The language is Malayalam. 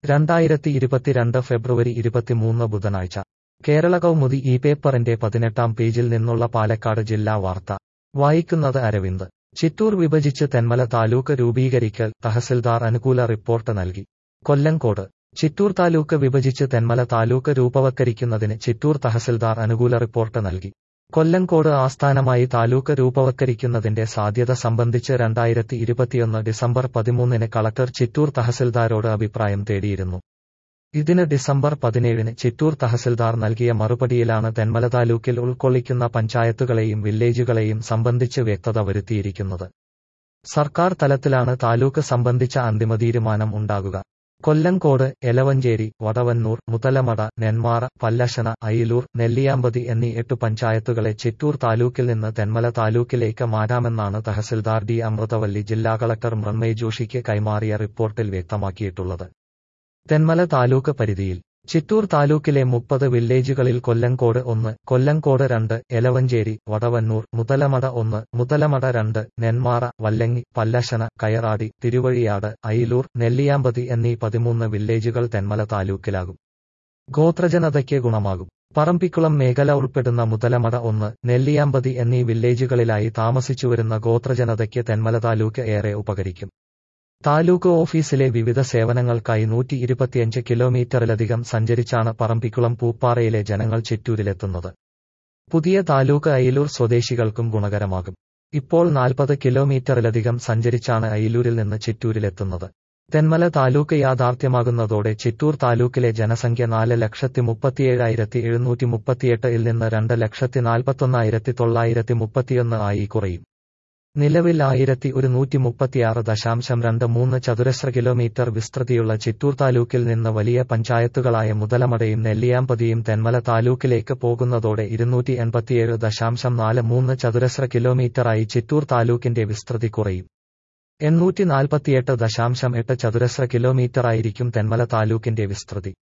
രണ്ടായിരത്തി ഇരുപത്തിരണ്ട് ഫെബ്രുവരി ഇരുപത്തിമൂന്ന് ബുധനാഴ്ച കേരള കൗമുദി ഈ പേപ്പറിന്റെ പതിനെട്ടാം പേജിൽ നിന്നുള്ള പാലക്കാട് ജില്ലാ വാർത്ത വായിക്കുന്നത് അരവിന്ദ് ചിറ്റൂർ വിഭജിച്ച് തെന്മല താലൂക്ക് രൂപീകരിക്കൽ തഹസിൽദാർ അനുകൂല റിപ്പോർട്ട് നൽകി കൊല്ലങ്കോട് ചിറ്റൂർ താലൂക്ക് വിഭജിച്ച് തെന്മല താലൂക്ക് രൂപവത്കരിക്കുന്നതിന് ചിറ്റൂർ തഹസിൽദാർ അനുകൂല റിപ്പോർട്ട് നൽകി കൊല്ലങ്കോട് ആസ്ഥാനമായി താലൂക്ക് രൂപവത്കരിക്കുന്നതിന്റെ സാധ്യത സംബന്ധിച്ച് രണ്ടായിരത്തി ഇരുപത്തിയൊന്ന് ഡിസംബർ പതിമൂന്നിന് കളക്ടർ ചിറ്റൂർ തഹസിൽദാരോട് അഭിപ്രായം തേടിയിരുന്നു ഇതിന് ഡിസംബർ പതിനേഴിന് ചിറ്റൂർ തഹസിൽദാർ നൽകിയ മറുപടിയിലാണ് തെന്മല താലൂക്കിൽ ഉൾക്കൊള്ളിക്കുന്ന പഞ്ചായത്തുകളെയും വില്ലേജുകളെയും സംബന്ധിച്ച് വ്യക്തത വരുത്തിയിരിക്കുന്നത് സർക്കാർ തലത്തിലാണ് താലൂക്ക് സംബന്ധിച്ച അന്തിമ തീരുമാനം ഉണ്ടാകുക കൊല്ലങ്കോട് എലവഞ്ചേരി വടവന്നൂർ മുതലമട നെന്മാറ പല്ലശന അയിലൂർ നെല്ലിയാമ്പതി എന്നീ എട്ട് പഞ്ചായത്തുകളെ ചിറ്റൂർ താലൂക്കിൽ നിന്ന് തെന്മല താലൂക്കിലേക്ക് മാറ്റാമെന്നാണ് തഹസിൽദാർ ഡി അമൃതവല്ലി ജില്ലാ കളക്ടർ മൃണ്മയ് ജോഷിക്ക് കൈമാറിയ റിപ്പോർട്ടിൽ വ്യക്തമാക്കിയിട്ടുള്ളത് തെന്മല താലൂക്ക് പരിധിയിൽ ചിറ്റൂർ താലൂക്കിലെ മുപ്പത് വില്ലേജുകളിൽ കൊല്ലങ്കോട് ഒന്ന് കൊല്ലങ്കോട് രണ്ട് എലവഞ്ചേരി വടവന്നൂർ മുതലമട ഒന്ന് മുതലമട രണ്ട് നെന്മാറ വല്ലങ്ങി പല്ലശന കയറാടി തിരുവഴിയാട് അയിലൂർ നെല്ലിയാമ്പതി എന്നീ പതിമൂന്ന് വില്ലേജുകൾ തെന്മല താലൂക്കിലാകും ഗോത്രജനതയ്ക്ക് ഗുണമാകും പറമ്പിക്കുളം മേഖല ഉൾപ്പെടുന്ന മുതലമട ഒന്ന് നെല്ലിയാമ്പതി എന്നീ വില്ലേജുകളിലായി താമസിച്ചുവരുന്ന ഗോത്രജനതയ്ക്ക് തെന്മല താലൂക്ക് ഏറെ ഉപകരിക്കും താലൂക്ക് ഓഫീസിലെ വിവിധ സേവനങ്ങൾക്കായി നൂറ്റി ഇരുപത്തിയഞ്ച് കിലോമീറ്ററിലധികം സഞ്ചരിച്ചാണ് പറമ്പിക്കുളം പൂപ്പാറയിലെ ജനങ്ങൾ ചിറ്റൂരിലെത്തുന്നത് പുതിയ താലൂക്ക് അയിലൂർ സ്വദേശികൾക്കും ഗുണകരമാകും ഇപ്പോൾ നാൽപ്പത് കിലോമീറ്ററിലധികം സഞ്ചരിച്ചാണ് അയിലൂരിൽ നിന്ന് ചിറ്റൂരിലെത്തുന്നത് തെന്മല താലൂക്ക് യാഥാർത്ഥ്യമാകുന്നതോടെ ചിറ്റൂർ താലൂക്കിലെ ജനസംഖ്യ നാല് ലക്ഷത്തി മുപ്പത്തിയേഴായിരത്തി എഴുന്നൂറ്റി മുപ്പത്തിയെട്ട് ഇൽ നിന്ന് രണ്ട് ലക്ഷത്തി നാൽപ്പത്തൊന്നായിരത്തി തൊള്ളായിരത്തി മുപ്പത്തിയൊന്ന് ആയി കുറയും നിലവിൽ ആയിരത്തി ഒരുന്നൂറ്റി മുപ്പത്തിയാറ് ദശാംശം രണ്ട് മൂന്ന് ചതുരശ്ര കിലോമീറ്റർ വിസ്തൃതിയുള്ള ചിറ്റൂർ താലൂക്കിൽ നിന്ന് വലിയ പഞ്ചായത്തുകളായ മുതലമടയും നെല്ലിയാമ്പതിയും തെന്മല താലൂക്കിലേക്ക് പോകുന്നതോടെ ഇരുന്നൂറ്റി എൺപത്തിയേഴ് ദശാംശം നാല് മൂന്ന് ചതുരശ്ര കിലോമീറ്ററായി ചിറ്റൂർ താലൂക്കിന്റെ വിസ്തൃതി കുറയും എണ്ണൂറ്റി നാൽപ്പത്തിയെട്ട് ദശാംശം എട്ട് ചതുരശ്ര കിലോമീറ്ററായിരിക്കും തെന്മല താലൂക്കിന്റെ വിസ്തൃതി